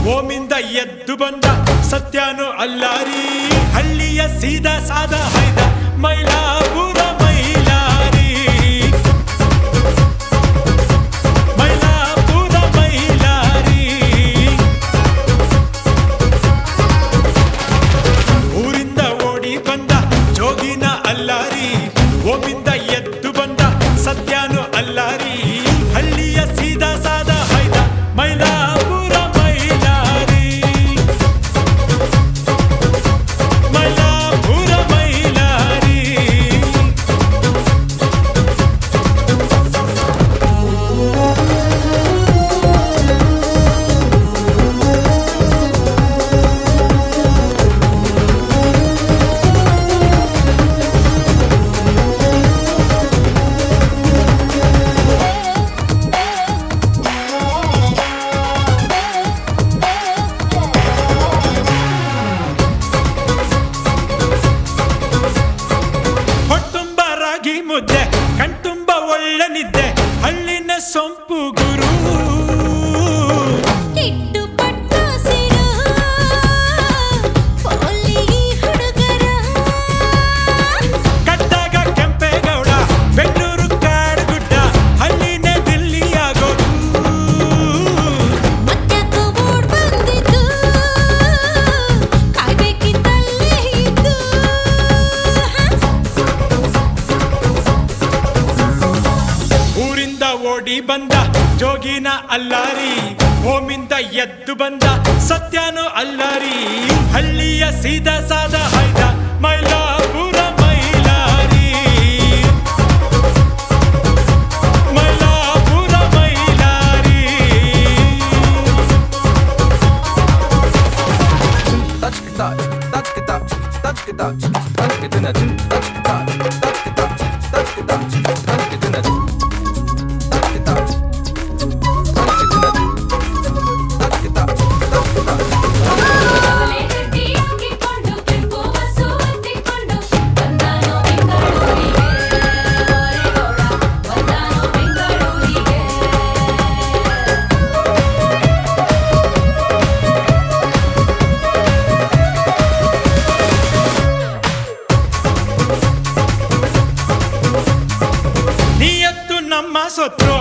ಓಮಿಂದ ಎದ್ದು ಬಂದ ಸತ್ಯನು ಅಲ್ಲಾರಿ ಹಳ್ಳಿಯ ಸೀದಾ ಸಾದ ಹೈದ ಮೈಲಾಪುರ ಮೈಲಾರಿ ಮೈಲಾಪುರ ಮೈಲಾರಿ ಊರಿಂದ ಓಡಿ ಬಂದ ಜೋಗಿನ ಅಲ್ಲಾರಿ ಓಮಿಂದ ಎದ್ದು ಬಂದ ಸತ್ಯನು ಅಲ್ಲಾರಿ ಹಳ್ಳಿಯ ಸೀದಾ ಸಾದ ಹೈದ ಮೈಲಾಪುರ ಮೈಲಾರಿ ಮೈಲಾಪುರ ಮೈಲಾರಿ ಹೊಟ್ಟುಂಬ ರಾಗಿ ಮುದ್ದೆ ಕಣ್ತುಂಬ ಒಳ್ಳೆ ನಿದ್ದೆ ಹಳ್ಳಿನ ಸೊಂಪು ಗುರು ಕಿಟ್ಟು ಪಟ್ಟು ಸಿರು ಪೋಲಿ ಹುಡುಗರ ಕಟ್ಟಾಗ ಕೆಂಪೇಗೌಡ ಬೆಂಗಳೂರು ಕಾಡುಗುಡ್ಡ ಹಳ್ಳಿನೇ ದಿಲ್ಲಿಯಾಗೋದು ಮತ್ಯಾಕೋ ಓಡ್ ಬಂದಿದ್ದು ಕಾಯ್ಬೇಕಿತ್ತಲ್ಲೇ ಇದ್ದು ಊರಿಂದ ಓಡಿ ಬಂದ ಜೋಗಿನ ಅಲ್ಲಾರಿ ಓಮಿಂದ ಎದ್ದು ಬಂದ ಸತ್ಯನು ಅಲ್ಲಾರಿ ಹಳ್ಳಿಯ ಸೀದಾ ಸಾದ ಹೈದ ಮೈಲಾಪುರ ಮೈಲಾರಿ ಮೈಲಾಪುರ ಮೈಲಾರಿ ಅವಳೆ ಗಟ್ಟಿ ಅಂಗಿಕೊಂಡು ಕೆಂಪು ಬಸ್ಸು ಹತ್ತಿಕೊಂಡು ಬಂದಾನೋ ಬೆಂಗಳೂರಿಗೆ ಓರೆಗೌಡ ಬಂದಾನೋ ಬೆಂಗಳೂರಿಗೆ ನಿಯತ್ತು ನಮ್ಮ ಸೊತ್ತು